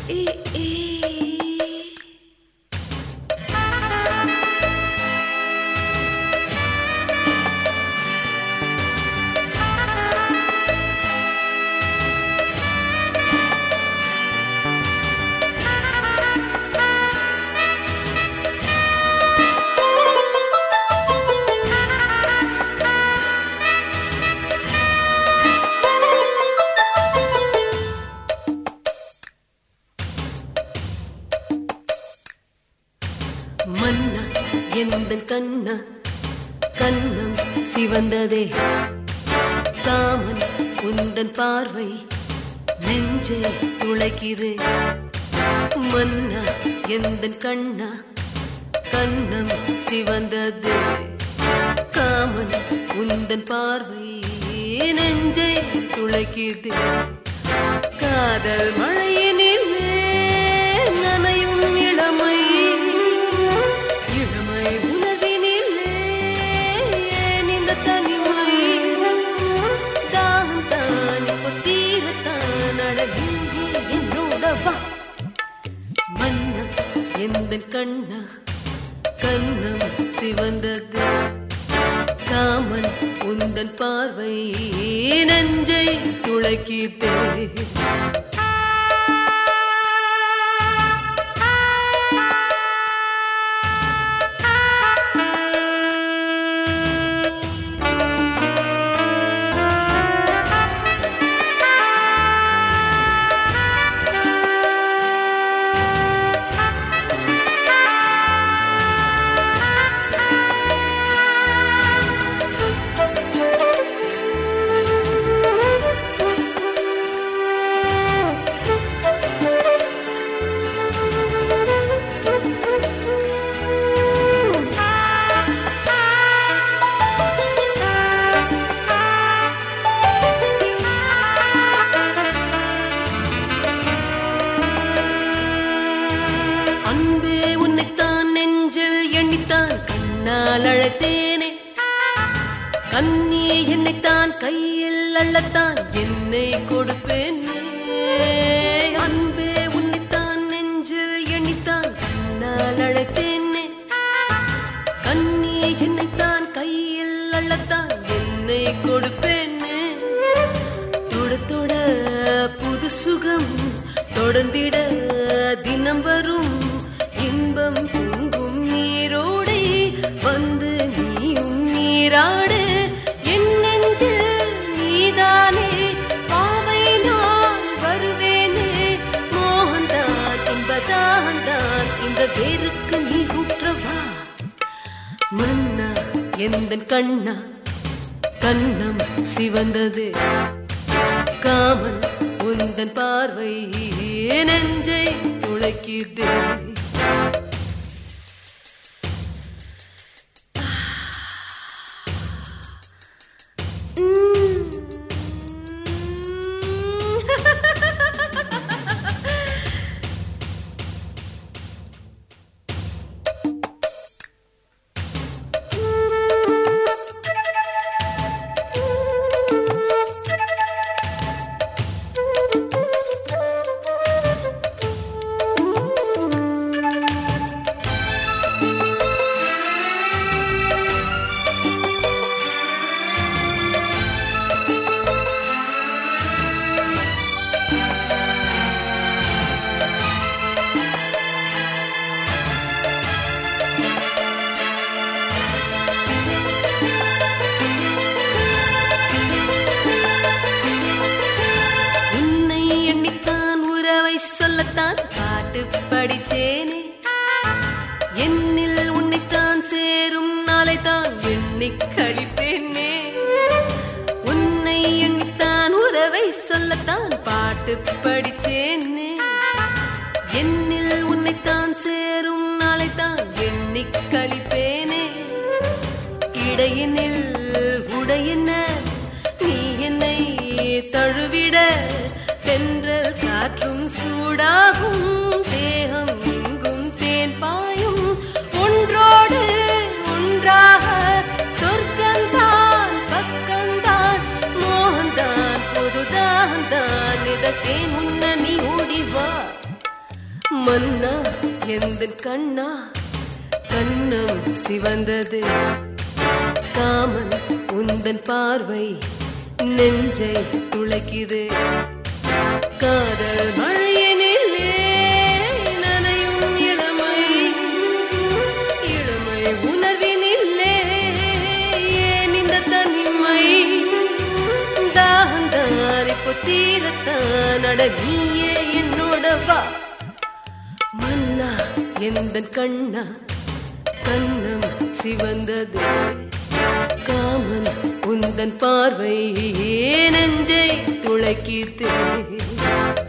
ஏ ஏ மன்னா எந்தன் கண்ணா கண்ணம் சிவந்ததே காமன் உந்தன் பார்வை நெஞ்சை துளைக்குதே மன்னா எந்தன் கண்ணா கண்ணம் சிவந்ததே காமன் உந்தன் பார்வை நெஞ்சை துளைக்குதே காதல் மழையினிலே நனையும் இளமை இளமை உணர்வினிலே ஏன் இந்த தனிமை தாகம் தான் இப்போ தீரத்தான் அழகிங்கே என்னோட வா மன்னா எந்தன் கண்ணா கண்ணம் சிவந்தது காமன் உந்தன் பார்வை நெஞ்சை துளைக்கிதே அன்பே உன்னைத்தான் நெஞ்சில் எண்ணித்தான் கண்ணால் அழைத்தேனே கண்ணி என்னைத்தான் கையில் அள்ளத்தான் என்னை கொடுப்பேனே அன்பே உன்னைத்தான் நெஞ்சில் எண்ணித்தான் கண்ணால் அழைத்தேனே கண்ணி என்னைத்தான் கையில் அள்ளத்தான் என்னை கொடுப்பேனே தொட தொட புது சுகம் தொடர்ந்திட தினம் வரும் இன்பம் பொங்கும் நீரோடை வந்து நீயும் நீராடு என் நெஞ்சில் நீதானே பாவை நான் வருவேனே மோகன்தான் இன்பதான் இந்த வேருக்கு நீ ஊற்றவா மன்னா எந்தன் கண்ணா கண்ணம் சிவந்தது காமன் உந்தன் பார்வை நெஞ்சை துளைக்குதே உன்னை எண்ணித்தான் உறவை சொல்லத்தான் பாட்டு படிச்சேனே என்னில் உன்னைத்தான் சேரும் நாளைத்தான் எண்ணி கழிப்பேனே உன்னை எண்ணித்தான் உறவை சொல்லத்தான் பாட்டு படிச்சேனே என்னில் உன்னைத்தான் சேரும் நாளைத்தான் எண்ணி கழிப்பேனே இடையினில் உடையின நீ என்னை தழுவிட தென்றல் காற்றும் சூடாகும் தேகம் எங்கும் தேன் பாயும் ஒன்றோடு ஒன்றாக சொர்க்கந்தான் பக்கம்தான் மோகன்தான் புதுதான் தான் இதட்டேன் முன்ன நீ ஓடி வா மன்னா எந்த கண்ணா கண்ணம் சிவந்தது காமன் உந்தன் பார்வை நெஞ்சை துளைக்குது காதல் மழையினிலே நனையும் இளமை இளமை உணர்வினில்லே ஏன் இந்த தனிமை தாகந்தான் இப்போ தீரத்தான் அட நீயே என்னோட வா மன்னா எந்த கண்ணா கண்ணம் சிவந்தது காமன் உந்தன் பார்வை நெஞ்சை துளைக்கித்தே